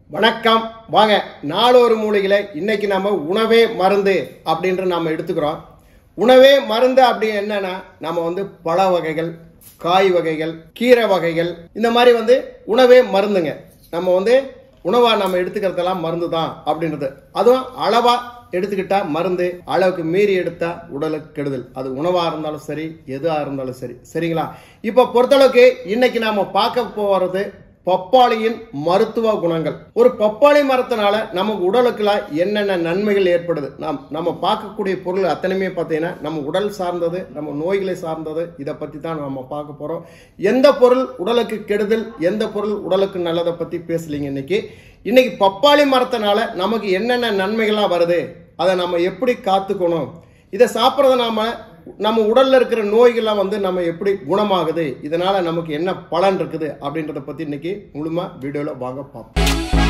வணக்கம் வாங்க நாளொரு மூலிகளை இன்னைக்கு நம்ம உணவே மருந்து அப்படின்ற நாம எடுத்துக்கிறோம் உணவே மருந்து அப்படி என்னன்னா நம்ம வந்து பழ வகைகள் காய் வகைகள் கீரை வகைகள் இந்த மாதிரி வந்து உணவே மருந்துங்க நம்ம வந்து உணவா நம்ம எடுத்துக்கிறதெல்லாம் மருந்து தான் அப்படின்றது அதுவும் அளவா எடுத்துக்கிட்டா மருந்து அளவுக்கு மீறி எடுத்தா உடலுக்கு கெடுதல் அது உணவா இருந்தாலும் சரி எதுவா இருந்தாலும் சரி சரிங்களா இப்ப பொறுத்தளவுக்கு இன்னைக்கு நாம பார்க்க போறது பப்பாளியின் மருத்துவ குணங்கள் ஒரு பப்பாளி மரத்தினால நமக்கு உடலுக்குள்ள என்னென்ன நன்மைகள் ஏற்படுது நாம் நம்ம பார்க்கக்கூடிய பொருள் அத்தனையுமே பார்த்தீங்கன்னா நம்ம உடல் சார்ந்தது நம்ம நோய்களை சார்ந்தது இதை பற்றி தான் நம்ம பார்க்க போகிறோம் எந்த பொருள் உடலுக்கு கெடுதல் எந்த பொருள் உடலுக்கு நல்லதை பற்றி பேசலிங்க இன்னைக்கு இன்னைக்கு பப்பாளி மரத்தினால நமக்கு என்னென்ன நன்மைகள்லாம் வருது அதை நம்ம எப்படி காத்துக்கணும் இதை சாப்பிட்றத நாம நம்ம உடல்ல இருக்கிற நோய்கள்லாம் வந்து நம்ம எப்படி குணமாகுது இதனால நமக்கு என்ன பலன் இருக்குது அப்படின்றத பத்தி இன்னைக்கு முழுமா வீடியோல வாங்க பார்ப்போம்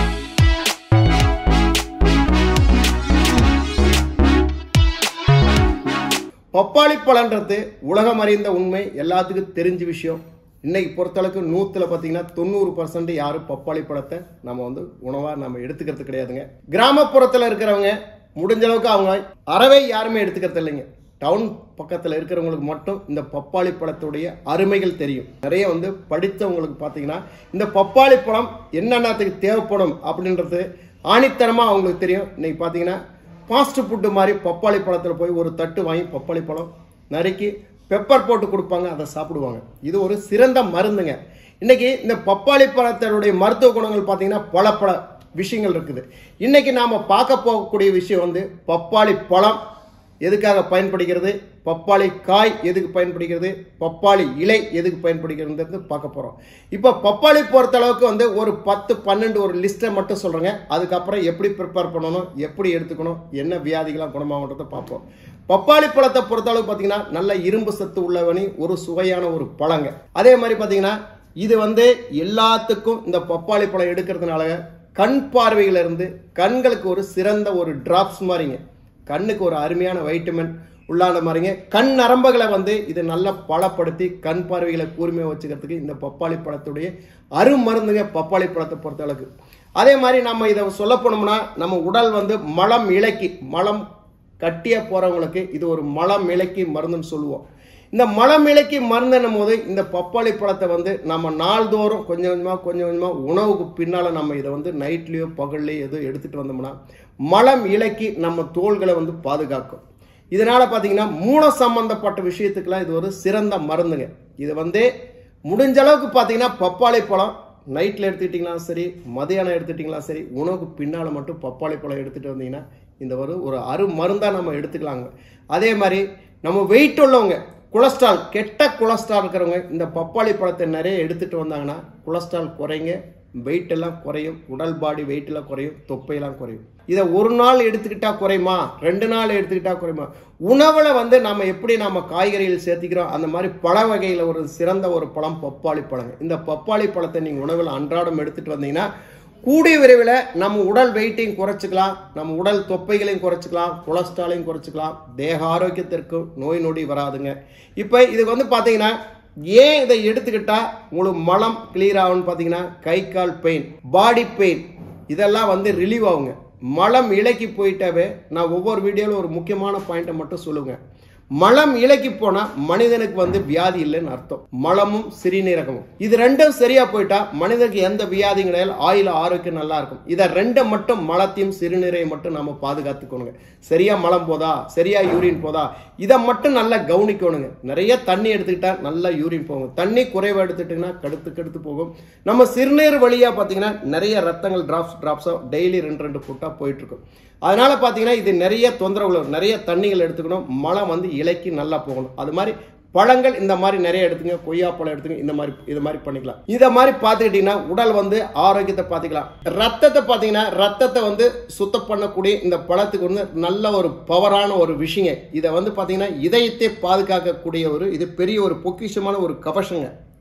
பப்பாளி பழன்றது உலகம் அறிந்த உண்மை எல்லாத்துக்கும் தெரிஞ்ச விஷயம் இன்னைக்கு பொறுத்தளவுக்கு நூத்துல பார்த்தீங்கன்னா தொண்ணூறு பர்சன்ட் யாரும் பப்பாளி பழத்தை நம்ம வந்து உணவா நம்ம எடுத்துக்கிறது கிடையாதுங்க கிராமப்புறத்தில் இருக்கிறவங்க முடிஞ்ச அளவுக்கு அவங்க அறவே யாருமே எடுத்துக்கிறது இல்லைங்க டவுன் பக்கத்தில் இருக்கிறவங்களுக்கு மட்டும் இந்த பப்பாளி பழத்துடைய அருமைகள் தெரியும் நிறைய வந்து படித்தவங்களுக்கு பார்த்தீங்கன்னா இந்த பப்பாளி பழம் என்னென்னத்துக்கு தேவைப்படும் அப்படின்றது ஆணித்தனமாக அவங்களுக்கு தெரியும் இன்னைக்கு பார்த்தீங்கன்னா ஃபாஸ்ட் ஃபுட்டு மாதிரி பப்பாளி பழத்தில் போய் ஒரு தட்டு வாங்கி பப்பாளி பழம் நறுக்கி பெப்பர் போட்டு கொடுப்பாங்க அதை சாப்பிடுவாங்க இது ஒரு சிறந்த மருந்துங்க இன்னைக்கு இந்த பப்பாளி பழத்தினுடைய மருத்துவ குணங்கள் பார்த்தீங்கன்னா பல பல விஷயங்கள் இருக்குது இன்னைக்கு நாம பார்க்க போகக்கூடிய விஷயம் வந்து பப்பாளி பழம் எதுக்காக பயன்படுகிறது பப்பாளி காய் எதுக்கு பயன்படுகிறது பப்பாளி இலை எதுக்கு பயன்படுகிறது பார்க்க போறோம் இப்போ பப்பாளி பொறுத்த அளவுக்கு வந்து ஒரு பத்து பன்னெண்டு ஒரு லிஸ்ட்டை மட்டும் சொல்றேங்க அதுக்கப்புறம் எப்படி ப்ரிப்பேர் பண்ணணும் எப்படி எடுத்துக்கணும் என்ன வியாதிகளாம் குணமாகன்றதை பார்ப்போம் பப்பாளி பழத்தை பொறுத்த அளவுக்கு பார்த்தீங்கன்னா நல்ல இரும்பு சத்து உள்ளவனி ஒரு சுவையான ஒரு பழங்க அதே மாதிரி பார்த்தீங்கன்னா இது வந்து எல்லாத்துக்கும் இந்த பப்பாளி பழம் எடுக்கிறதுனால கண் பார்வையில இருந்து கண்களுக்கு ஒரு சிறந்த ஒரு டிராப்ஸ் மாதிரிங்க கண்ணுக்கு ஒரு அருமையான வைட்டமின் உள்ளான மாதிரிங்க கண் நரம்புகளை வந்து இது நல்லா பலப்படுத்தி கண் பார்வைகளை கூர்மையாக வச்சுக்கிறதுக்கு இந்த பப்பாளி பழத்துடைய அருமருந்துங்க பப்பாளி பழத்தை பொறுத்த அளவுக்கு அதே மாதிரி நம்ம இதை சொல்ல போனோம்னா நம்ம உடல் வந்து மலம் இலக்கி மலம் கட்டிய போறவங்களுக்கு இது ஒரு மலம் இலக்கி மருந்துன்னு சொல்லுவோம் இந்த மலம் இலக்கி மருந்துன்னும் போது இந்த பப்பாளி பழத்தை வந்து நம்ம நாள்தோறும் கொஞ்சம் கொஞ்சமாக கொஞ்சம் கொஞ்சமாக உணவுக்கு பின்னால் நம்ம இதை வந்து நைட்லேயோ பகல்லையோ ஏதோ எடுத்துகிட்டு வந்தோம்னா மலம் இலக்கி நம்ம தோள்களை வந்து பாதுகாக்கும் இதனால பார்த்தீங்கன்னா மூலம் சம்பந்தப்பட்ட விஷயத்துக்கெல்லாம் இது ஒரு சிறந்த மருந்துங்க இது வந்து முடிஞ்ச அளவுக்கு பார்த்தீங்கன்னா பப்பாளி பழம் நைட்டில் எடுத்துக்கிட்டிங்களா சரி மதியானம் எடுத்துக்கிட்டிங்களா சரி உணவுக்கு பின்னால் மட்டும் பப்பாளி பழம் எடுத்துகிட்டு வந்தீங்கன்னா இந்த ஒரு ஒரு அரு மருந்தாக நம்ம எடுத்துக்கலாங்க அதே மாதிரி நம்ம வெயிட் உள்ளவங்க கொலஸ்ட்ரால் கெட்ட கொலஸ்ட்ரால் இருக்கிறவங்க இந்த பப்பாளி பழத்தை நிறைய எடுத்துகிட்டு வந்தாங்கன்னா கொலஸ்ட்ரால் குறைங்க வெயிட் எல்லாம் குறையும் உடல் பாடி வெயிட் எல்லாம் குறையும் தொப்பையெல்லாம் குறையும் இதை ஒரு நாள் எடுத்துக்கிட்டா குறையுமா ரெண்டு நாள் எடுத்துக்கிட்டா குறையுமா உணவுல வந்து நம்ம எப்படி நம்ம காய்கறிகள் சேர்த்திக்கிறோம் அந்த மாதிரி பழ வகையில் ஒரு சிறந்த ஒரு பழம் பப்பாளி பழங்க இந்த பப்பாளி பழத்தை நீங்கள் உணவில் அன்றாடம் எடுத்துட்டு வந்தீங்கன்னா கூடிய விரைவில் நம்ம உடல் வெயிட்டையும் குறைச்சிக்கலாம் நம்ம உடல் தொப்பைகளையும் குறைச்சிக்கலாம் கொலஸ்ட்ராலையும் குறைச்சிக்கலாம் தேக ஆரோக்கியத்திற்கு நோய் நொடி வராதுங்க இப்போ இதுக்கு வந்து பார்த்தீங்கன்னா ஏன் இதை எடுத்துக்கிட்டா உங்களுக்கு மலம் கிளியர் ஆகும்னு பார்த்தீங்கன்னா கை கால் பெயின் பாடி பெயின் இதெல்லாம் வந்து ரிலீவ் ஆகுங்க மலம் இலக்கி போயிட்டாவே நான் ஒவ்வொரு வீடியோவில் ஒரு முக்கியமான பாயிண்ட்டை மட்டும் சொல்லுவேன் மலம் இலக்கி போனா மனிதனுக்கு வந்து வியாதி இல்லைன்னு அர்த்தம் மலமும் சிறுநீரகமும் இது ரெண்டும் சரியா போயிட்டா மனிதனுக்கு எந்த வியாதியும் கிடையாது ஆயுள ஆரோக்கியம் நல்லா இருக்கும் இதை ரெண்டை மட்டும் மலத்தையும் சிறுநீரையும் மட்டும் நம்ம பாதுகாத்துக்கணுங்க சரியா மலம் போதா சரியா யூரின் போதா இதை மட்டும் நல்லா கவனிக்கணுங்க நிறைய தண்ணி எடுத்துக்கிட்டா நல்லா யூரின் போகும் தண்ணி குறைவா எடுத்துட்டீங்கன்னா கடுத்து கடுத்து போகும் நம்ம சிறுநீர் வழியா பார்த்தீங்கன்னா நிறைய ரத்தங்கள் டிராப்ஸ் டிராப்ஸாக டெய்லி ரெண்டு ரெண்டு ஃபுட்டாக போயிட்டு இருக்கும் அதனால பார்த்தீங்கன்னா இது நிறைய தொந்தரவுகள் நிறைய தண்ணிகள் எடுத்துக்கணும் மலம் வந்து இலைக்கு நல்லா போகணும் அது மாதிரி பழங்கள் இந்த மாதிரி நிறைய எடுத்துங்க கொய்யா பழம் எடுத்துங்க இந்த மாதிரி இது மாதிரி பண்ணிக்கலாம் இதை மாதிரி பார்த்துக்கிட்டீங்கன்னா உடல் வந்து ஆரோக்கியத்தை பார்த்துக்கலாம் ரத்தத்தை பார்த்தீங்கன்னா ரத்தத்தை வந்து சுத்தம் பண்ணக்கூடிய இந்த பழத்துக்கு வந்து நல்ல ஒரு பவரான ஒரு விஷயங்க இதை வந்து பார்த்தீங்கன்னா இதயத்தை பாதுகாக்கக்கூடிய ஒரு இது பெரிய ஒரு பொக்கிஷமான ஒரு கவசங்க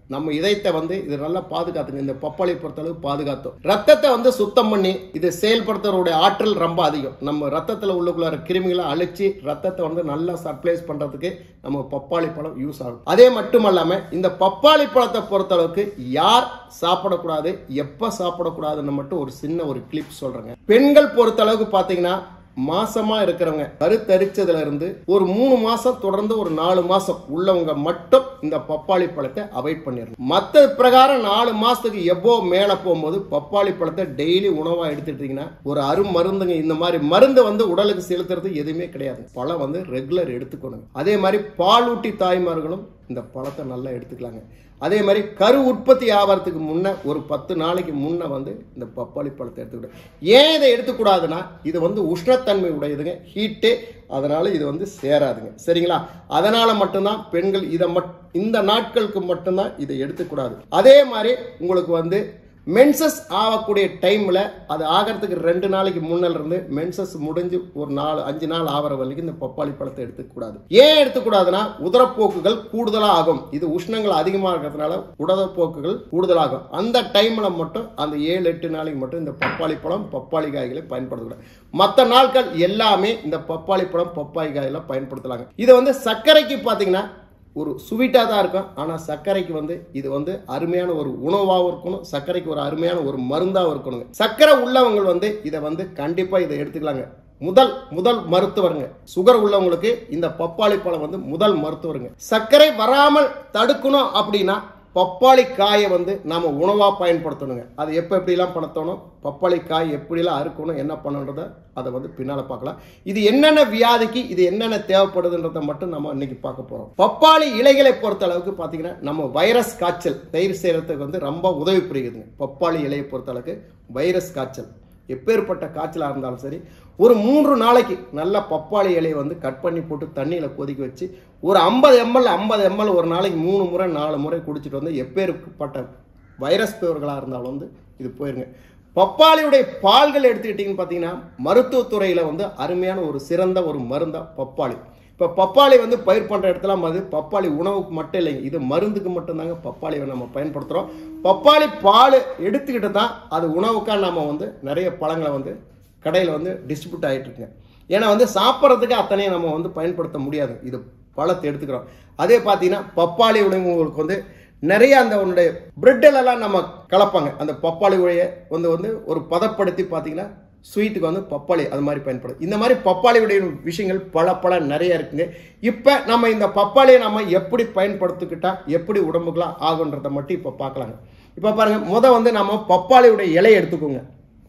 நம்ம இதயத்தை வந்து இது நல்லா பாதுகாத்துங்க இந்த பப்பாளி பொறுத்தளவு பாதுகாத்தோம் ரத்தத்தை வந்து சுத்தம் பண்ணி இது செயல்படுத்துறதுடைய ஆற்றல் ரொம்ப அதிகம் நம்ம ரத்தத்தில் உள்ளுக்குள்ள கிருமிகளை அழிச்சு ரத்தத்தை வந்து நல்லா சப்ளைஸ் பண்றதுக்கு நம்ம பப்பாளி பழம் யூஸ் ஆகும் அதே மட்டும் இல்லாம இந்த பப்பாளி பழத்தை பொறுத்தளவுக்கு யார் சாப்பிடக்கூடாது எப்ப சாப்பிடக்கூடாதுன்னு மட்டும் ஒரு சின்ன ஒரு கிளிப் சொல்றேங்க பெண்கள் பொறுத்தளவுக்கு பாத்தீங்கன்னா மாசமா இருக்கிறவங்க கருத்தரிச்சதுல இருந்து ஒரு மூணு மாசம் தொடர்ந்து ஒரு நாலு மாசம் உள்ளவங்க மட்டும் இந்த பப்பாளி பழத்தை அவாய்ட் பண்ணிடணும் மத்த பிரகாரம் நாலு மாசத்துக்கு எவ்வளோ மேல போகும்போது பப்பாளி பழத்தை டெய்லி உணவா எடுத்துட்டீங்கன்னா ஒரு அருமருந்துங்க இந்த மாதிரி மருந்து வந்து உடலுக்கு செலுத்துறது எதுவுமே கிடையாது பழம் வந்து ரெகுலர் எடுத்துக்கணும் அதே மாதிரி பாலூட்டி தாய்மார்களும் இந்த பழத்தை நல்லா எடுத்துக்கலாங்க அதே மாதிரி கரு உற்பத்தி ஆகிறதுக்கு முன்ன ஒரு பத்து நாளைக்கு முன்ன வந்து இந்த பப்பாளி பழத்தை எடுத்துக்கிட்டு ஏன் இதை எடுத்துக்கூடாதுன்னா இது வந்து உஷ்ணத்தன்மை உடையதுங்க ஹீட்டு அதனால இது வந்து சேராதுங்க சரிங்களா அதனால மட்டும்தான் பெண்கள் இதை மட் இந்த நாட்களுக்கு மட்டும்தான் இதை எடுத்துக்கூடாது அதே மாதிரி உங்களுக்கு வந்து மென்சஸ் ஆகக்கூடிய டைமில் அது ஆகிறதுக்கு ரெண்டு நாளைக்கு முன்னல் இருந்து மென்சஸ் முடிஞ்சு ஒரு நாலு அஞ்சு நாள் ஆகிற வரைக்கும் இந்த பப்பாளி பழத்தை எடுத்துக்கூடாது ஏன் எடுத்துக்கூடாதுன்னா உதரப்போக்குகள் கூடுதலாக ஆகும் இது உஷ்ணங்கள் அதிகமாக இருக்கிறதுனால உடற்போக்குகள் கூடுதலாகும் அந்த டைமில் மட்டும் அந்த ஏழு எட்டு நாளைக்கு மட்டும் இந்த பப்பாளி பழம் பப்பாளி காய்களை பயன்படுத்தக்கூடாது மற்ற நாட்கள் எல்லாமே இந்த பப்பாளி பழம் பப்பாளி காயில பயன்படுத்தலாங்க இதை வந்து சர்க்கரைக்கு பார்த்தீங்கன்னா ஒரு ஸ்வீட்டாக தான் இருக்கும் ஆனால் சர்க்கரைக்கு வந்து இது வந்து அருமையான ஒரு உணவாகவும் இருக்கணும் சர்க்கரைக்கு ஒரு அருமையான ஒரு மருந்தாகவும் இருக்கணுங்க சர்க்கரை உள்ளவங்க வந்து இதை வந்து கண்டிப்பாக இதை எடுத்துக்கலாங்க முதல் முதல் மருத்துவருங்க சுகர் உள்ளவங்களுக்கு இந்த பப்பாளி பழம் வந்து முதல் மருத்துவருங்க சர்க்கரை வராமல் தடுக்கணும் அப்படின்னா பப்பாளி காயை வந்து நாம உணவா பயன்படுத்தணுங்க அது எப்போ எப்படிலாம் படுத்தணும் பப்பாளி காய் எப்படிலாம் அறுக்கணும் என்ன பண்ணணுன்றத அதை வந்து பின்னால பார்க்கலாம் இது என்னென்ன வியாதிக்கு இது என்னென்ன தேவைப்படுதுன்றதை மட்டும் நம்ம இன்னைக்கு பார்க்க போறோம் பப்பாளி இலைகளை பொறுத்த அளவுக்கு பார்த்தீங்கன்னா நம்ம வைரஸ் காய்ச்சல் தயிர் செய்யறதுக்கு வந்து ரொம்ப உதவி புரியுதுங்க பப்பாளி இலையை பொறுத்த அளவுக்கு வைரஸ் காய்ச்சல் எப்பேற்பட்ட காய்ச்சலாக இருந்தாலும் சரி ஒரு மூன்று நாளைக்கு நல்ல பப்பாளி இலையை வந்து கட் பண்ணி போட்டு தண்ணியில் கொதிக்க வச்சு ஒரு ஐம்பது எம்எல் ஐம்பது எம்எல் ஒரு நாளைக்கு மூணு முறை நாலு முறை குடிச்சிட்டு வந்து எப்பேற்பட்ட வைரஸ் பேர்களாக இருந்தாலும் வந்து இது போயிருங்க பப்பாளியுடைய பால்கள் எடுத்துக்கிட்டிங்கன்னு பார்த்தீங்கன்னா மருத்துவத்துறையில் வந்து அருமையான ஒரு சிறந்த ஒரு மருந்தா பப்பாளி இப்போ பப்பாளி வந்து பயிர் பண்ணுற இடத்துல அது பப்பாளி உணவுக்கு மட்டும் இல்லைங்க இது மருந்துக்கு மட்டும்தாங்க பப்பாளியை நம்ம பயன்படுத்துகிறோம் பப்பாளி பால் எடுத்துக்கிட்டு தான் அது உணவுக்காக நம்ம வந்து நிறைய பழங்களை வந்து கடையில் வந்து டிஸ்ட்ரிபியூட் ஆகிட்டு இருக்குங்க ஏன்னா வந்து சாப்பிட்றதுக்கு அத்தனையும் நம்ம வந்து பயன்படுத்த முடியாது இது பழத்தை எடுத்துக்கிறோம் அதே பார்த்தீங்கன்னா பப்பாளி உணவுகளுக்கு வந்து நிறைய அந்த உன்னுடைய பிரெட்டிலெல்லாம் நம்ம கலப்பாங்க அந்த பப்பாளி உடைய வந்து வந்து ஒரு பதப்படுத்தி பார்த்தீங்கன்னா ஸ்வீட்டுக்கு வந்து பப்பாளி அது மாதிரி பயன்படும் இந்த மாதிரி பப்பாளியுடைய விஷயங்கள் பல பல நிறைய இருக்குங்க இப்போ நம்ம இந்த பப்பாளியை நம்ம எப்படி பயன்படுத்திக்கிட்டா எப்படி உடம்புக்குலாம் ஆகுன்றதை மட்டும் இப்போ பார்க்கலாங்க இப்போ பாருங்க முத வந்து நம்ம பப்பாளியுடைய இலையை எடுத்துக்கோங்க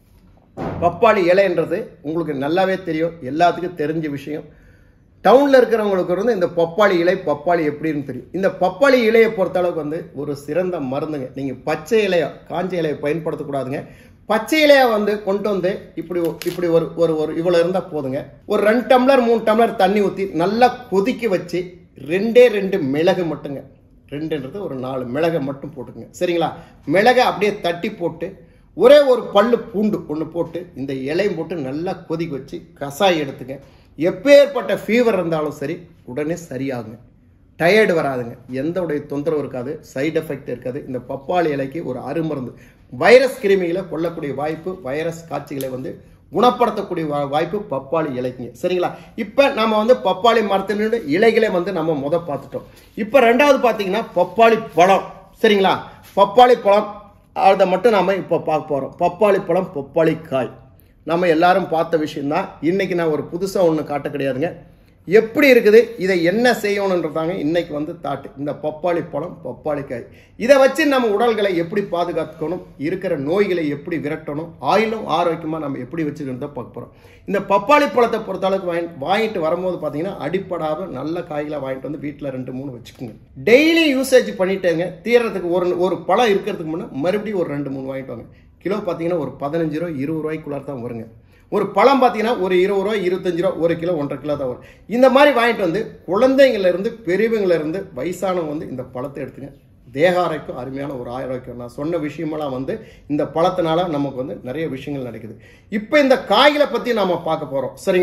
பப்பாளி இலைன்றது உங்களுக்கு நல்லாவே தெரியும் எல்லாத்துக்கும் தெரிஞ்ச விஷயம் டவுனில் இருக்கிறவங்களுக்கு வந்து இந்த பப்பாளி இலை பப்பாளி எப்படின்னு தெரியும் இந்த பப்பாளி இலையை பொறுத்தளவுக்கு வந்து ஒரு சிறந்த மருந்துங்க நீங்கள் பச்சை இலையை காஞ்ச இலையை பயன்படுத்தக்கூடாதுங்க பச்சை இலையை வந்து கொண்டு வந்து இப்படி இப்படி ஒரு ஒரு ஒரு இவ்வளோ இருந்தால் போதுங்க ஒரு ரெண்டு டம்ளர் மூணு டம்ளர் தண்ணி ஊற்றி நல்லா கொதிக்க வச்சு ரெண்டே ரெண்டு மிளகு மட்டுங்க ரெண்டுன்றது ஒரு நாலு மிளகை மட்டும் போட்டுக்குங்க சரிங்களா மிளகை அப்படியே தட்டி போட்டு ஒரே ஒரு பல்லு பூண்டு ஒன்று போட்டு இந்த இலையும் போட்டு நல்லா கொதிக்க வச்சு கசாயம் எடுத்துங்க எப்பேற்பட்ட ஃபீவர் இருந்தாலும் சரி உடனே சரியாகுங்க டயர்டு வராதுங்க எந்த உடைய தொந்தரவு இருக்காது சைடு எஃபெக்ட் இருக்காது இந்த பப்பாளி இலைக்கு ஒரு அருமருந்து வைரஸ் கிருமிகளை கொல்லக்கூடிய வாய்ப்பு வைரஸ் காட்சிகளை வந்து குணப்படுத்தக்கூடிய வா- வாய்ப்பு பப்பாளி இலைக்குங்க சரிங்களா இப்போ நம்ம வந்து பப்பாளி மரத்தினுடைய இலைகளை வந்து நம்ம முத பார்த்துட்டோம் இப்போ ரெண்டாவது பார்த்தீங்கன்னா பப்பாளி பழம் சரிங்களா பப்பாளி பழம் அதை மட்டும் நாம இப்போ பார்க்க போகிறோம் பப்பாளி பழம் பப்பாளி காய் நம்ம எல்லாரும் பார்த்த விஷயம்தான் இன்னைக்கு நான் ஒரு புதுசாக ஒன்று காட்ட கிடையாதுங்க எப்படி இருக்குது இதை என்ன செய்யணுன்றதாங்க இன்னைக்கு வந்து தாட்டு இந்த பப்பாளி பழம் பப்பாளி காய் இதை வச்சு நம்ம உடல்களை எப்படி பாதுகாத்துக்கணும் இருக்கிற நோய்களை எப்படி விரட்டணும் ஆயிலும் ஆரோக்கியமாக நம்ம எப்படி வச்சுக்கிறத பார்க்க போகிறோம் இந்த பப்பாளி பழத்தை பொறுத்தளவுக்கு வாங்கி வாங்கிட்டு வரும்போது பார்த்தீங்கன்னா அடிப்படாத நல்ல காய்களை வாங்கிட்டு வந்து வீட்டில் ரெண்டு மூணு வச்சுக்கோங்க டெய்லி யூசேஜ் பண்ணிட்டேங்க தீரத்துக்கு ஒரு ஒரு பழம் இருக்கிறதுக்கு முன்னே மறுபடியும் ஒரு ரெண்டு மூணு வாங்கிட்டு வாங்க கிலோ பார்த்தீங்கன்னா ஒரு பதினஞ்சு ரூபா இருபது ரூபாய்க்குள்ளார தான் வருங்க ஒரு பழம் பார்த்தீங்கன்னா ஒரு இருபது ரூபா இருபத்தஞ்சு ரூபா ஒரு கிலோ ஒன்றரை கிலோ தான் வரும் இந்த மாதிரி வாங்கிட்டு வந்து குழந்தைங்கள்ல இருந்து பெரியவங்கள்ல இருந்து வயசானவங்க வந்து இந்த பழத்தை எடுத்துங்க தேக ஆரோக்கியம் அருமையான ஒரு ஆரோக்கியம் நான் சொன்ன விஷயமெல்லாம் வந்து இந்த பழத்தினால நமக்கு வந்து நிறைய விஷயங்கள் நடக்குது இப்போ இந்த காய்களை பற்றி நாம பார்க்க போகிறோம் சரிங்களா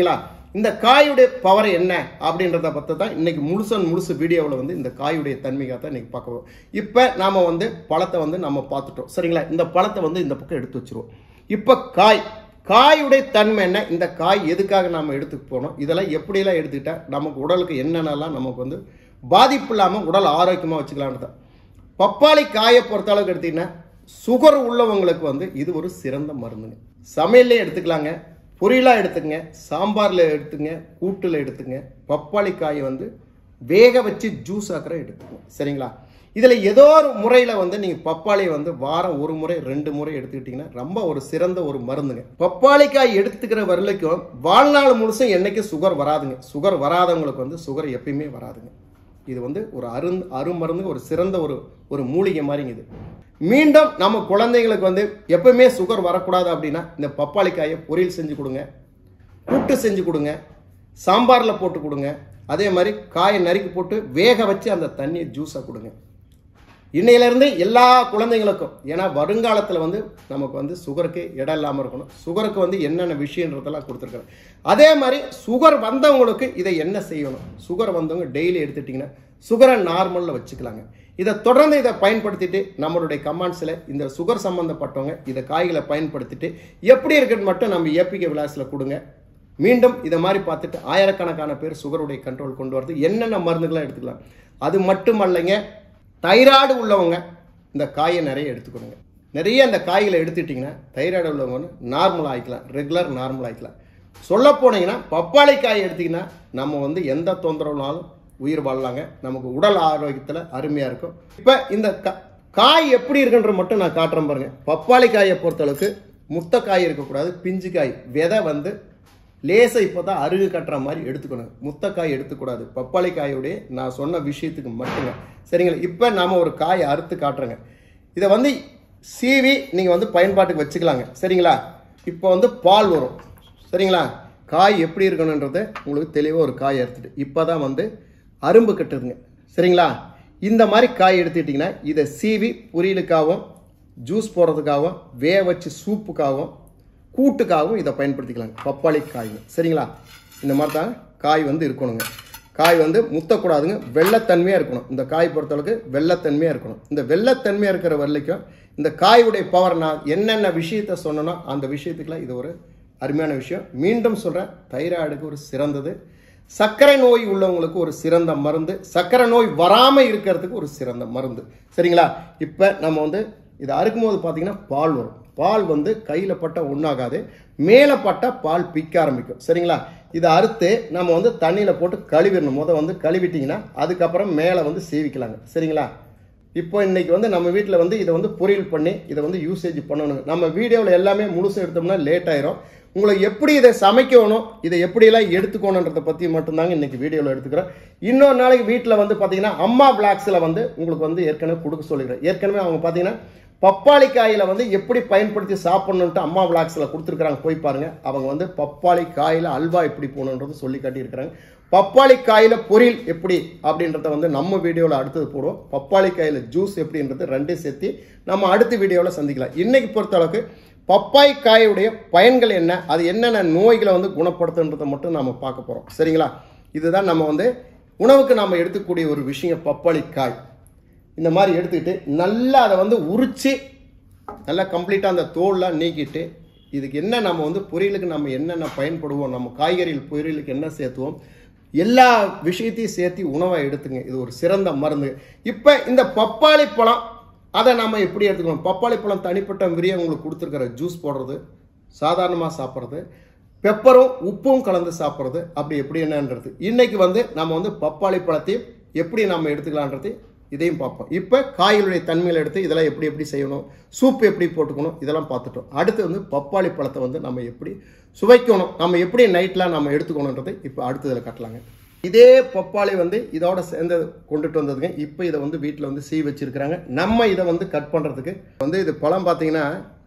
இந்த காயுடைய பவர் என்ன அப்படின்றத பற்றி தான் இன்னைக்கு முழுசன் முழுசு வீடியோவில் வந்து இந்த காயுடைய தன்மையாக தான் இன்னைக்கு பார்க்க போறோம் இப்போ நாம வந்து பழத்தை வந்து நம்ம பார்த்துட்டோம் சரிங்களா இந்த பழத்தை வந்து இந்த பக்கம் எடுத்து வச்சிருவோம் இப்போ காய் காயுடைய தன்மை என்ன இந்த காய் எதுக்காக நாம் எடுத்துக்க போனோம் இதெல்லாம் எப்படியெல்லாம் எடுத்துக்கிட்டா நமக்கு உடலுக்கு என்னென்னலாம் நமக்கு வந்து பாதிப்பு இல்லாமல் உடல் ஆரோக்கியமாக வச்சுக்கலான்னு தான் பப்பாளி காயை பொறுத்த அளவுக்கு எடுத்தீங்கன்னா சுகர் உள்ளவங்களுக்கு வந்து இது ஒரு சிறந்த மருந்துங்க சமையல்லே எடுத்துக்கலாங்க பொரியலாக எடுத்துங்க சாம்பாரில் எடுத்துங்க கூட்டில் எடுத்துங்க பப்பாளி காயை வந்து வேக வச்சு ஜூஸ் ஆக்கிற எடுத்துங்க சரிங்களா இதில் ஏதோ ஒரு முறையில் வந்து நீங்கள் பப்பாளியை வந்து வாரம் ஒரு முறை ரெண்டு முறை எடுத்துக்கிட்டிங்கன்னா ரொம்ப ஒரு சிறந்த ஒரு மருந்துங்க பப்பாளிக்காய் எடுத்துக்கிற வரலைக்கும் வாழ்நாள் முழுசும் என்னைக்கும் சுகர் வராதுங்க சுகர் வராதவங்களுக்கு வந்து சுகர் எப்பயுமே வராதுங்க இது வந்து ஒரு அருந் அருமருந்து ஒரு சிறந்த ஒரு ஒரு மூலிகை மாதிரிங்க இது மீண்டும் நம்ம குழந்தைங்களுக்கு வந்து எப்பவுமே சுகர் வரக்கூடாது அப்படின்னா இந்த பப்பாளிக்காயை பொரியல் செஞ்சு கொடுங்க கூட்டு செஞ்சு கொடுங்க சாம்பாரில் போட்டு கொடுங்க அதே மாதிரி காயை நறுக்கி போட்டு வேக வச்சு அந்த தண்ணியை ஜூஸாக கொடுங்க இன்னையிலேருந்து எல்லா குழந்தைங்களுக்கும் ஏன்னா வருங்காலத்தில் வந்து நமக்கு வந்து சுகருக்கு இடம் இல்லாமல் இருக்கணும் சுகருக்கு வந்து என்னென்ன விஷயன்றதெல்லாம் கொடுத்துருக்காங்க அதே மாதிரி சுகர் வந்தவங்களுக்கு இதை என்ன செய்யணும் சுகர் வந்தவங்க டெய்லி எடுத்துட்டிங்கன்னா சுகரை நார்மலில் வச்சுக்கலாங்க இதை தொடர்ந்து இதை பயன்படுத்திட்டு நம்மளுடைய கமெண்ட்ஸில் இந்த சுகர் சம்மந்தப்பட்டவங்க இதை காய்களை பயன்படுத்திட்டு எப்படி இருக்குன்னு மட்டும் நம்ம ஏபிகே விலாஸில் கொடுங்க மீண்டும் இதை மாதிரி பார்த்துட்டு ஆயிரக்கணக்கான பேர் சுகருடைய கண்ட்ரோல் கொண்டு வரது என்னென்ன மருந்துகளாக எடுத்துக்கலாம் அது மட்டுமல்லைங்க தைராய்டு உள்ளவங்க இந்த காயை நிறைய எடுத்துக்கணுங்க நிறைய அந்த காய்களை எடுத்துட்டிங்கன்னா தைராய்டு உள்ளவங்க வந்து நார்மல் ஆகிக்கலாம் ரெகுலர் நார்மல் ஆகிக்கலாம் சொல்ல போனீங்கன்னா பப்பாளி காய் எடுத்திங்கன்னா நம்ம வந்து எந்த தொந்தரவுனாலும் உயிர் வாழலாங்க நமக்கு உடல் ஆரோக்கியத்தில் அருமையாக இருக்கும் இப்போ இந்த கா- காய் எப்படி இருக்குன்ற மட்டும் நான் காட்டுறேன் பாருங்க பப்பாளி காயை பொறுத்தளவுக்கு முத்த காய் இருக்கக்கூடாது பிஞ்சு காய் விதை வந்து லேசை இப்போ தான் அருகு கட்டுற மாதிரி எடுத்துக்கணும் முத்தக்காய் எடுத்துக்கூடாது பப்பாளி காயுடைய நான் சொன்ன விஷயத்துக்கு மட்டுங்க சரிங்களா இப்போ நாம் ஒரு காயை அறுத்து காட்டுறேங்க இதை வந்து சீவி நீங்கள் வந்து பயன்பாட்டுக்கு வச்சுக்கலாங்க சரிங்களா இப்போ வந்து பால் வரும் சரிங்களா காய் எப்படி இருக்கணுன்றது உங்களுக்கு தெளிவாக ஒரு காய் அறுத்துட்டு இப்போ தான் வந்து அரும்பு கட்டுதுங்க சரிங்களா இந்த மாதிரி காய் எடுத்துக்கிட்டிங்கன்னா இதை சீவி பொரியலுக்காகவும் ஜூஸ் போடுறதுக்காகவும் வேக வச்சு சூப்புக்காகவும் கூட்டுக்காகவும் இதை பயன்படுத்திக்கலாங்க பப்பாளி காய்ங்க சரிங்களா இந்த மாதிரி தான் காய் வந்து இருக்கணுங்க காய் வந்து முத்தக்கூடாதுங்க வெள்ளத்தன்மையாக இருக்கணும் இந்த காய் பொறுத்தளவுக்கு வெள்ளத்தன்மையாக இருக்கணும் இந்த வெள்ளத்தன்மையாக இருக்கிற வரைக்கும் இந்த காயுடைய பவர் நான் என்னென்ன விஷயத்த சொன்னனோ அந்த விஷயத்துக்குலாம் இது ஒரு அருமையான விஷயம் மீண்டும் சொல்கிறேன் தைராய்டுக்கு ஒரு சிறந்தது சர்க்கரை நோய் உள்ளவங்களுக்கு ஒரு சிறந்த மருந்து சர்க்கரை நோய் வராமல் இருக்கிறதுக்கு ஒரு சிறந்த மருந்து சரிங்களா இப்போ நம்ம வந்து இதை அறுக்கும்போது பார்த்தீங்கன்னா பால் வரும் பால் வந்து கையில் பட்ட ஒன்றாகாது மேலே பட்டா பால் பிக்க ஆரம்பிக்கும் சரிங்களா இதை அறுத்து நம்ம வந்து தண்ணியில் போட்டு கழுவிடணும் முத வந்து கழுவிட்டிங்கன்னா அதுக்கப்புறம் மேலே வந்து சேவிக்கலாங்க சரிங்களா இப்போ இன்னைக்கு வந்து நம்ம வீட்டில் வந்து இதை வந்து பொரியல் பண்ணி இதை வந்து யூசேஜ் பண்ணணுங்க நம்ம வீடியோவில் எல்லாமே முழுசும் எடுத்தோம்னா லேட் ஆயிரும் உங்களுக்கு எப்படி இதை சமைக்கணும் இதை எப்படியெல்லாம் எடுத்துக்கணுன்றதை பற்றி மட்டும்தாங்க இன்னைக்கு வீடியோவில் எடுத்துக்கிறேன் இன்னொரு நாளைக்கு வீட்டில் வந்து பார்த்தீங்கன்னா அம்மா பிளாக்ஸில் வந்து உங்களுக்கு வந்து ஏற்கனவே கொடுக்க சொல்லிக்கிறேன் ஏற்கனவே அவங்க பார்த்தீங்கன்னா பப்பாளி காயில வந்து எப்படி பயன்படுத்தி சாப்பிடணுன்ட்டு அம்மா விளாக்ஸில் கொடுத்துருக்குறாங்க போய் பாருங்க அவங்க வந்து பப்பாளி காயில அல்வா எப்படி போகணுன்றது சொல்லி காட்டியிருக்கிறாங்க பப்பாளி காயில பொரியல் எப்படி அப்படின்றத வந்து நம்ம வீடியோவில் அடுத்தது போடுவோம் பப்பாளி காயில ஜூஸ் எப்படின்றது ரெண்டையும் சேர்த்து நம்ம அடுத்த வீடியோவில் சந்திக்கலாம் இன்னைக்கு பொறுத்த அளவுக்கு பப்பாய் காயுடைய பயன்கள் என்ன அது என்னென்ன நோய்களை வந்து குணப்படுத்துன்றதை மட்டும் நம்ம பார்க்க போகிறோம் சரிங்களா இதுதான் நம்ம வந்து உணவுக்கு நாம் எடுத்துக்கூடிய ஒரு விஷயம் பப்பாளி காய் இந்த மாதிரி எடுத்துக்கிட்டு நல்லா அதை வந்து உரிச்சு நல்லா கம்ப்ளீட்டாக அந்த தோல்லாம் நீக்கிட்டு இதுக்கு என்ன நம்ம வந்து பொரியலுக்கு நம்ம என்னென்ன பயன்படுவோம் நம்ம காய்கறிகள் பொரியலுக்கு என்ன சேர்த்துவோம் எல்லா விஷயத்தையும் சேர்த்து உணவை எடுத்துங்க இது ஒரு சிறந்த மருந்து இப்போ இந்த பப்பாளி பழம் அதை நம்ம எப்படி எடுத்துக்கணும் பப்பாளி பழம் தனிப்பட்ட முறையாக உங்களுக்கு கொடுத்துருக்கிற ஜூஸ் போடுறது சாதாரணமாக சாப்பிட்றது பெப்பரும் உப்பும் கலந்து சாப்பிட்றது அப்படி எப்படி என்னன்றது இன்னைக்கு வந்து நம்ம வந்து பப்பாளி பழத்தையும் எப்படி நம்ம எடுத்துக்கலான்றது இதையும் பார்ப்போம் இப்போ காய்களுடைய தன்மைகளை எடுத்து இதெல்லாம் எப்படி எப்படி செய்யணும் சூப் எப்படி போட்டுக்கணும் இதெல்லாம் பார்த்துட்டோம் அடுத்து வந்து பப்பாளி பழத்தை வந்து நம்ம எப்படி சுவைக்கணும் நம்ம எப்படி நைட்லாம் நம்ம எடுத்துக்கணுன்றதை இப்போ அடுத்ததில் கட்டலாங்க இதே பப்பாளி வந்து இதோட சேர்ந்து கொண்டுட்டு வந்ததுங்க இப்போ இதை வந்து வீட்டில் வந்து சீ வச்சிருக்கிறாங்க நம்ம இதை வந்து கட் பண்ணுறதுக்கு வந்து இது பழம் பார்த்தீங்கன்னா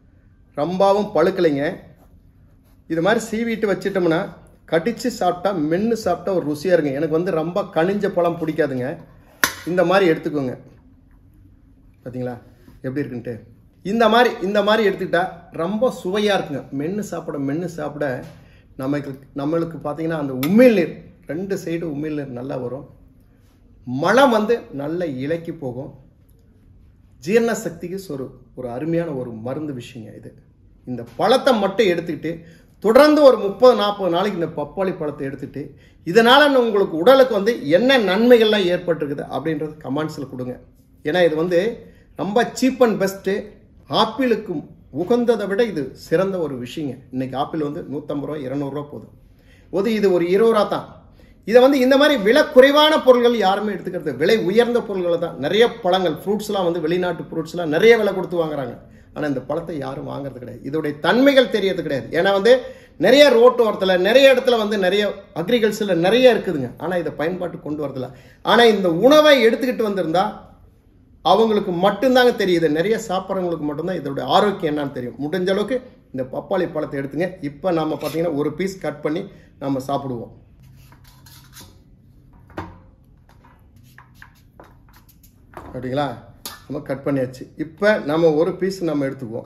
ரொம்பவும் பழுக்கலைங்க இது மாதிரி சீவிட்டு வச்சிட்டோம்னா கடிச்சு சாப்பிட்டா மென்று சாப்பிட்டா ஒரு ருசியாக இருக்குங்க எனக்கு வந்து ரொம்ப கனிஞ்ச பழம் பிடிக்காதுங்க இந்த மாதிரி எடுத்துக்கோங்க பார்த்தீங்களா எப்படி இருக்குன்ட்டு இந்த மாதிரி இந்த மாதிரி எடுத்துக்கிட்டா ரொம்ப சுவையாக இருக்குங்க மென்று சாப்பிட மென்று சாப்பிட நமக்கு நம்மளுக்கு பார்த்தீங்கன்னா அந்த உமிழ் நீர் ரெண்டு சைடு உமிழ் நீர் நல்லா வரும் மலம் வந்து நல்ல இலக்கி போகும் ஜீரண சக்திக்கு ஒரு ஒரு அருமையான ஒரு மருந்து விஷயங்க இது இந்த பழத்தை மட்டும் எடுத்துக்கிட்டு தொடர்ந்து ஒரு முப்பது நாற்பது நாளைக்கு இந்த பப்பாளி பழத்தை எடுத்துட்டு இதனால் உங்களுக்கு உடலுக்கு வந்து என்ன நன்மைகள்லாம் ஏற்பட்டிருக்குது அப்படின்றது கமெண்ட்ஸில் கொடுங்க ஏன்னா இது வந்து ரொம்ப சீப் அண்ட் பெஸ்ட்டு ஆப்பிளுக்கு உகந்ததை விட இது சிறந்த ஒரு விஷயங்க இன்னைக்கு ஆப்பிள் வந்து நூற்றம்பது ரூபா இரநூறுவா போதும் ஒரு இது ஒரு இருபது ரூபா தான் இதை வந்து இந்த மாதிரி விலை குறைவான பொருள்கள் யாருமே எடுத்துக்கிறது விலை உயர்ந்த பொருள்களை தான் நிறைய பழங்கள் ஃப்ரூட்ஸ்லாம் வந்து வெளிநாட்டு ஃப்ரூட்ஸ்லாம் நிறைய விலை கொடுத்து வாங்குறாங்க ஆனால் இந்த பழத்தை யாரும் வாங்குறது கிடையாது இதோடைய தன்மைகள் தெரியறது கிடையாது ஏன்னா வந்து நிறைய ரோட்டு ஓரத்தில் நிறைய இடத்துல வந்து நிறைய அக்ரிகல்ச்சரில் நிறைய இருக்குதுங்க ஆனால் இதை பயன்பாட்டு கொண்டு வரதில்ல ஆனால் இந்த உணவை எடுத்துக்கிட்டு வந்திருந்தா அவங்களுக்கு மட்டும்தாங்க தெரியுது நிறைய சாப்பிட்றவங்களுக்கு மட்டும்தான் இதோட ஆரோக்கியம் என்னன்னு தெரியும் முடிஞ்ச அளவுக்கு இந்த பப்பாளி பழத்தை எடுத்துங்க இப்போ நம்ம பார்த்தீங்கன்னா ஒரு பீஸ் கட் பண்ணி நம்ம சாப்பிடுவோம் அப்படிங்களா நம்ம கட் பண்ணியாச்சு இப்போ நம்ம ஒரு பீஸ் நம்ம எடுத்துக்குவோம்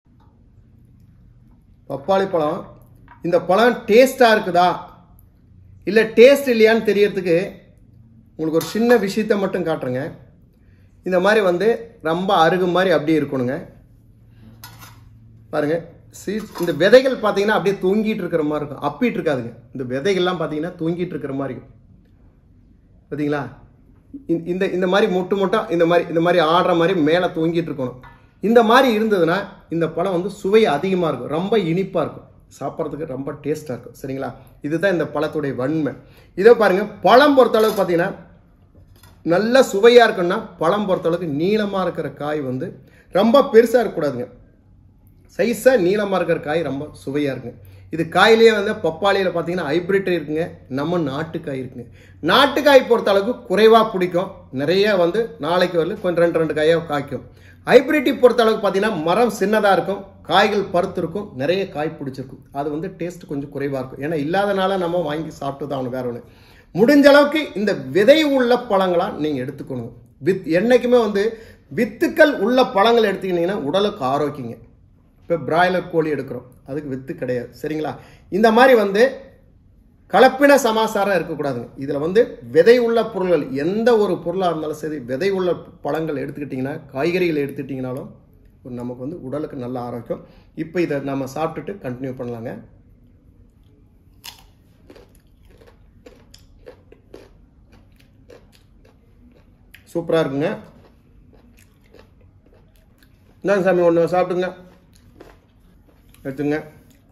பப்பாளி பழம் இந்த பழம் டேஸ்ட்டாக இருக்குதா இல்லை டேஸ்ட் இல்லையான்னு தெரியறதுக்கு உங்களுக்கு ஒரு சின்ன விஷயத்தை மட்டும் காட்டுறேங்க இந்த மாதிரி வந்து ரொம்ப அருகு மாதிரி அப்படியே இருக்கணுங்க பாருங்க சீட்ஸ் இந்த விதைகள் பார்த்தீங்கன்னா அப்படியே தூங்கிட்டு இருக்கிற மாதிரி இருக்கும் அப்பிட்டு இருக்காதுங்க இந்த விதைகள்லாம் பார்த்தீங்கன்னா தூங்கிட்டு இருக்கிற மாதிரி இருக்கும் பார்த்தீங்களா இந்த- இந்த இந்த மாதிரி மொட்டு மொட்டம் இந்த மாதிரி இந்த மாதிரி ஆடுற மாதிரி மேலே தூங்கிட்டு இருக்கணும் இந்த மாதிரி இருந்ததுன்னா இந்த பழம் வந்து சுவை அதிகமாக இருக்கும் ரொம்ப இனிப்பாக இருக்கும் சாப்பிட்றதுக்கு ரொம்ப டேஸ்ட்டாக இருக்கும் சரிங்களா இதுதான் இந்த பழத்துடைய வன்மை இதோ பாருங்க பழம் பொறுத்தளவு பார்த்தீங்கன்னா நல்ல சுவையாக இருக்குன்னா பழம் பொறுத்தளவுக்கு நீளமாக இருக்கிற காய் வந்து ரொம்ப பெருசாக இருக்கக்கூடாதுங்க சைஸாக நீளமாக இருக்கிற காய் ரொம்ப சுவையாக இருக்குங்க இது காயிலேயே வந்து பப்பாளியில் பார்த்தீங்கன்னா ஹைப்ரிட் இருக்குங்க நம்ம நாட்டுக்காய் இருக்குங்க நாட்டுக்காய் பொறுத்த அளவுக்கு குறைவாக பிடிக்கும் நிறைய வந்து நாளைக்கு வரல கொஞ்சம் ரெண்டு ரெண்டு காயாக காய்க்கும் ஹைப்ரிட்டி பொறுத்த அளவுக்கு பார்த்தீங்கன்னா மரம் சின்னதாக இருக்கும் காய்கள் பருத்து இருக்கும் நிறைய காய் பிடிச்சிருக்கும் அது வந்து டேஸ்ட் கொஞ்சம் குறைவாக இருக்கும் ஏன்னா இல்லாதனால நம்ம வாங்கி சாப்பிட்டு தான் ஆகணும் வேற ஒன்று முடிஞ்ச அளவுக்கு இந்த விதை உள்ள பழங்களா நீங்கள் எடுத்துக்கணும் வித் என்னைக்குமே வந்து வித்துக்கள் உள்ள பழங்கள் எடுத்துக்கிட்டீங்கன்னா உடலுக்கு ஆரோக்கியங்க இப்போ பிராய்லர் கோழி எடுக்கிறோம் அதுக்கு வித்து கிடையாது சரிங்களா இந்த மாதிரி வந்து கலப்பின சமாசாரம் இருக்கக்கூடாதுங்க இதில் வந்து விதை உள்ள பொருள்கள் எந்த ஒரு பொருளாக இருந்தாலும் சரி விதை உள்ள பழங்கள் எடுத்துக்கிட்டிங்கன்னா காய்கறிகள் எடுத்துக்கிட்டிங்கனாலும் ஒரு நமக்கு வந்து உடலுக்கு நல்ல ஆரோக்கியம் இப்போ இதை நம்ம சாப்பிட்டுட்டு கண்டினியூ பண்ணலாங்க சூப்பராக இருக்குங்க இந்தாங்க சாமி ஒன்று சாப்பிடுங்க எடுத்துங்க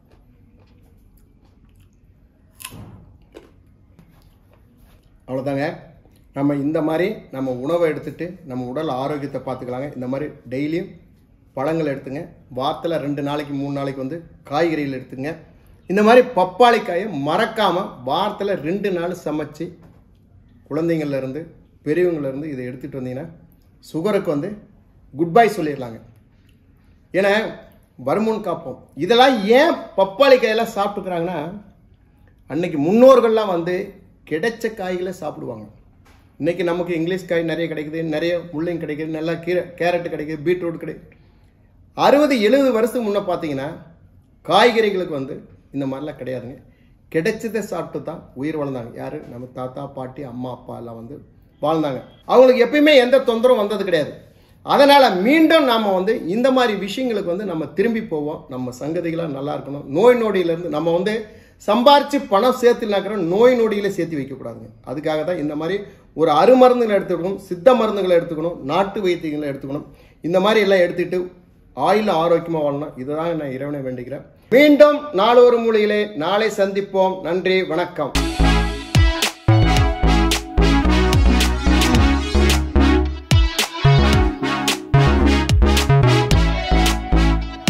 அவ்வளோதாங்க நம்ம இந்த மாதிரி நம்ம உணவை எடுத்துட்டு நம்ம உடல் ஆரோக்கியத்தை பார்த்துக்கலாங்க இந்த மாதிரி டெய்லியும் பழங்கள் எடுத்துங்க வாரத்தில் ரெண்டு நாளைக்கு மூணு நாளைக்கு வந்து காய்கறிகள் எடுத்துங்க இந்த மாதிரி பப்பாளி காயை மறக்காமல் வாரத்தில் ரெண்டு நாள் சமைச்சு குழந்தைங்கள்ல இருந்து பெரியவங்கள்ல இருந்து இதை எடுத்துகிட்டு வந்தீங்கன்னா சுகருக்கு வந்து குட் பை சொல்லிடலாங்க ஏன்னா வருமுன் காப்போம் இதெல்லாம் ஏன் பப்பாளி காயெல்லாம் சாப்பிட்டுக்கிறாங்கன்னா அன்னைக்கு முன்னோர்கள்லாம் வந்து கிடைச்ச காய்களை சாப்பிடுவாங்க இன்னைக்கு நமக்கு இங்கிலீஷ் காய் நிறைய கிடைக்குது நிறைய முள்ளைங்க கிடைக்குது நல்லா கீரை கேரட் கிடைக்குது பீட்ரூட் கிடைக்குது அறுபது எழுபது வருஷத்துக்கு முன்னே பார்த்தீங்கன்னா காய்கறிகளுக்கு வந்து இந்த மாதிரிலாம் கிடையாதுங்க கிடைச்சதை சாப்பிட்டு தான் உயிர் வாழ்ந்தாங்க யாரு நம்ம தாத்தா பாட்டி அம்மா அப்பா எல்லாம் வந்து வாழ்ந்தாங்க அவங்களுக்கு எப்பயுமே எந்த தொந்தரவும் வந்தது கிடையாது அதனால மீண்டும் நாம வந்து இந்த மாதிரி விஷயங்களுக்கு வந்து நம்ம திரும்பி போவோம் நம்ம சங்கதிகளாக நல்லா இருக்கணும் நோய் நொடியிலேருந்து நம்ம வந்து சம்பாரிச்சு பணம் சேர்த்துனாக்கிற நோய் நொடியில சேர்த்து வைக்கக்கூடாதுங்க அதுக்காக தான் இந்த மாதிரி ஒரு அருமருந்துகளை எடுத்துக்கணும் சித்த மருந்துகளை எடுத்துக்கணும் நாட்டு வைத்தியங்களை எடுத்துக்கணும் இந்த மாதிரி எல்லாம் எடுத்துக்கிட்டு ஆயுள் ஆரோக்கியமாக வாழணும் இதுதான் நான் இறைவனை வேண்டிக்கிறேன் மீண்டும் நாளொரு மூலையிலே நாளை சந்திப்போம் நன்றி வணக்கம்